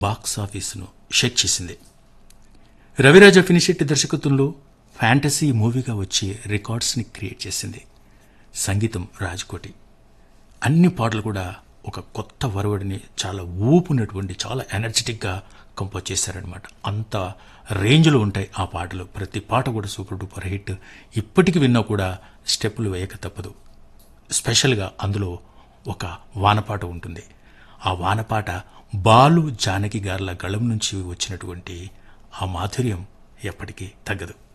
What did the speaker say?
box ఆఫీసును Sheikh చేసింది రవిరాజ ఫినిషెట్టి దర్శకత్వంలో fantasy మూవీగా వచ్చి రికార్డ్స్ని క్రియేట్ చేసింది సంగీతం రాజ్కోటి అన్ని పాటలు కూడా ఒక కొత్త వరవడిని చాలా ఊపునటువంటి చాలా ఎనర్జెటిక్గా కంపోజ్ చేశారనమాట అంత రేంజ్లో ఉంటాయి ఆ పాటలు ప్రతి పాట కూడా సూపర్ డూపర్ హిట్ ఇప్పటికి విన్నా కూడా స్టెప్పులు వేయక తప్పదు స్పెషల్గా అందులో ఒక వానపాట ఉంటుంది ఆ వానపాట బాలు జానకి గార్ల గళం నుంచి వచ్చినటువంటి ఆ మాధుర్యం ఎప్పటికీ తగ్గదు